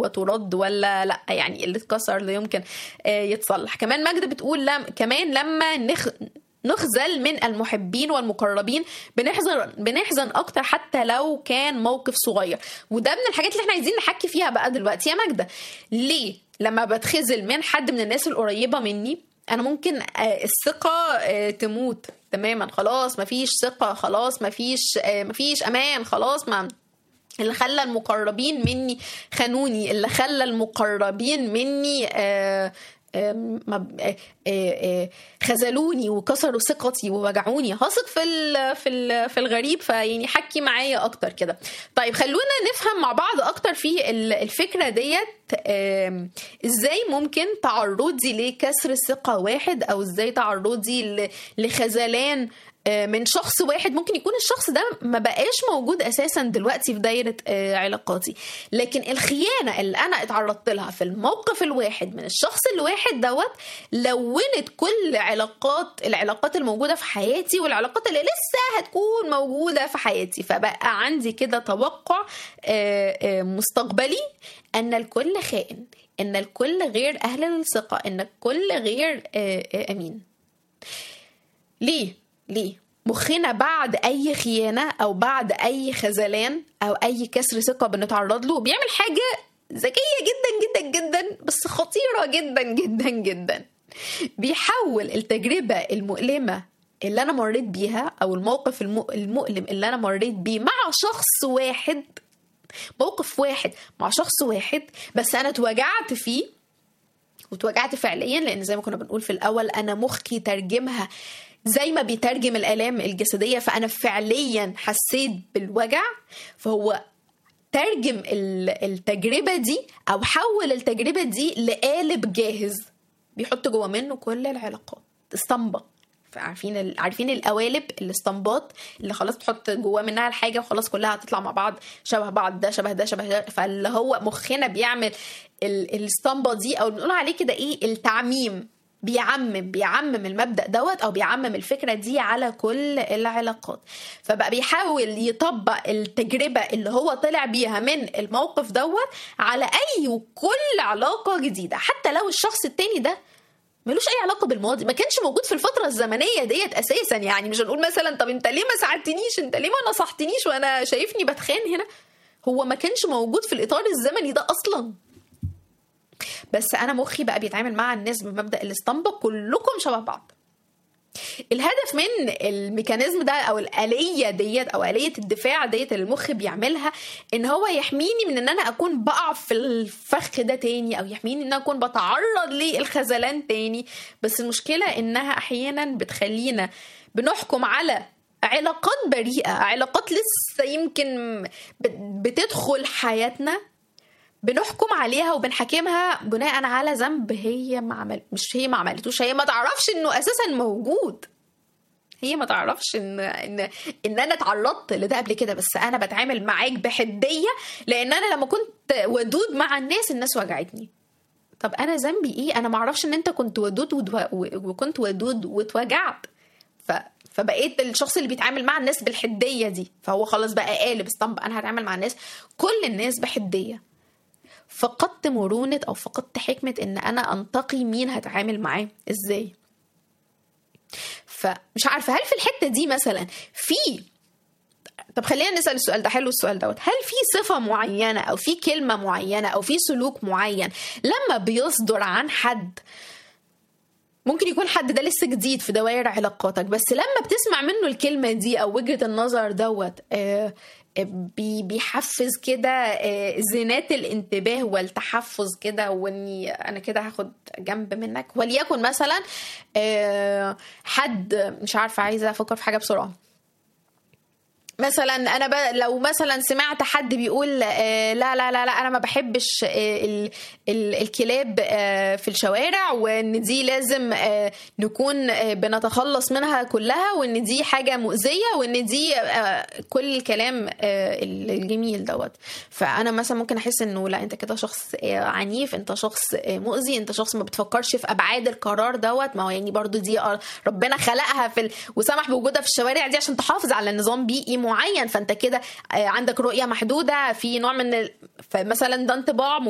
وترد ولا لا يعني اللي اتكسر لا يمكن يتصلح كمان ماجدة بتقول لم كمان لما نخ نخذل من المحبين والمقربين بنحزن بنحزن اكتر حتى لو كان موقف صغير وده من الحاجات اللي احنا عايزين نحكي فيها بقى دلوقتي يا ماجدة ليه لما بتخذل من حد من الناس القريبه مني انا ممكن الثقه تموت تماما خلاص مفيش ثقه خلاص مفيش مفيش امان خلاص ما اللي خلى المقربين مني خانوني اللي خلى المقربين مني آآ خذلوني وكسروا ثقتي ووجعوني هثق في ال في ال في الغريب فيعني حكي معايا اكتر كده طيب خلونا نفهم مع بعض اكتر في الفكره ديت ازاي ممكن تعرضي لكسر ثقه واحد او ازاي تعرضي لخذلان من شخص واحد ممكن يكون الشخص ده ما بقاش موجود اساسا دلوقتي في دايره علاقاتي لكن الخيانه اللي انا اتعرضت لها في الموقف الواحد من الشخص الواحد دوت لونت كل علاقات العلاقات الموجوده في حياتي والعلاقات اللي لسه هتكون موجوده في حياتي فبقى عندي كده توقع مستقبلي ان الكل خائن ان الكل غير اهل للثقه ان الكل غير امين ليه ليه مخنا بعد اي خيانه او بعد اي خذلان او اي كسر ثقه بنتعرض له بيعمل حاجه ذكيه جدا جدا جدا بس خطيره جدا جدا جدا بيحول التجربه المؤلمه اللي انا مريت بيها او الموقف المؤلم اللي انا مريت بيه مع شخص واحد موقف واحد مع شخص واحد بس انا اتوجعت فيه واتوجعت فعليا لان زي ما كنا بنقول في الاول انا مخي ترجمها زي ما بيترجم الالام الجسديه فانا فعليا حسيت بالوجع فهو ترجم التجربه دي او حول التجربه دي لقالب جاهز بيحط جوه منه كل العلاقات اسطمبه عارفين عارفين القوالب الاسطمبات اللي خلاص تحط جواه منها الحاجه وخلاص كلها هتطلع مع بعض شبه بعض ده شبه ده شبه ده فاللي هو مخنا بيعمل الاسطمبه دي او بنقول عليه كده ايه التعميم بيعمم بيعمم المبدا دوت او بيعمم الفكره دي على كل العلاقات فبقى بيحاول يطبق التجربه اللي هو طلع بيها من الموقف دوت على اي وكل علاقه جديده حتى لو الشخص التاني ده ملوش اي علاقه بالماضي ما كانش موجود في الفتره الزمنيه ديت اساسا يعني مش هنقول مثلا طب انت ليه ما ساعدتنيش انت ليه ما نصحتنيش وانا شايفني بتخان هنا هو ما كانش موجود في الاطار الزمني ده اصلا بس انا مخي بقى بيتعامل مع الناس بمبدا الاسطمبه كلكم شبه بعض الهدف من الميكانيزم ده او الاليه ديت او اليه الدفاع ديت اللي المخ بيعملها ان هو يحميني من ان انا اكون بقع في الفخ ده تاني او يحميني ان انا اكون بتعرض للخذلان تاني بس المشكله انها احيانا بتخلينا بنحكم على علاقات بريئه علاقات لسه يمكن بتدخل حياتنا بنحكم عليها وبنحاكمها بناء على ذنب هي ما عمل مش هي ما عملتوش هي ما تعرفش انه اساسا موجود هي ما تعرفش ان ان ان انا اتعرضت لده قبل كده بس انا بتعامل معاك بحديه لان انا لما كنت ودود مع الناس الناس وجعتني طب انا ذنبي ايه انا ما اعرفش ان انت كنت ودود وكنت ودود واتوجعت ف فبقيت الشخص اللي بيتعامل مع الناس بالحديه دي فهو خلاص بقى قالب اسطمب انا هتعامل مع الناس كل الناس بحديه فقدت مرونة أو فقدت حكمة إن أنا أنتقي مين هتعامل معاه إزاي فمش عارفة هل في الحتة دي مثلا في طب خلينا نسأل السؤال ده حلو السؤال دوت هل في صفة معينة أو في كلمة معينة أو في سلوك معين لما بيصدر عن حد ممكن يكون حد ده لسه جديد في دوائر علاقاتك بس لما بتسمع منه الكلمة دي أو وجهة النظر دوت آه بيحفز كده زنات الانتباه والتحفز كده واني انا كده هاخد جنب منك وليكن مثلا حد مش عارفه عايزه افكر في حاجه بسرعه مثلا انا ب... لو مثلا سمعت حد بيقول آه لا لا لا لا انا ما بحبش آه ال... ال... الكلاب آه في الشوارع وان دي لازم آه نكون آه بنتخلص منها كلها وان دي حاجه مؤذيه وان دي آه كل الكلام آه الجميل دوت فانا مثلا ممكن احس انه لا انت كده شخص آه عنيف انت شخص آه مؤذي انت شخص ما بتفكرش في ابعاد القرار دوت ما هو يعني برضو دي ربنا خلقها في ال... وسمح بوجودها في الشوارع دي عشان تحافظ على نظام بيئي معين فانت كده عندك رؤيه محدوده في نوع من ال... فمثلا ده انطباع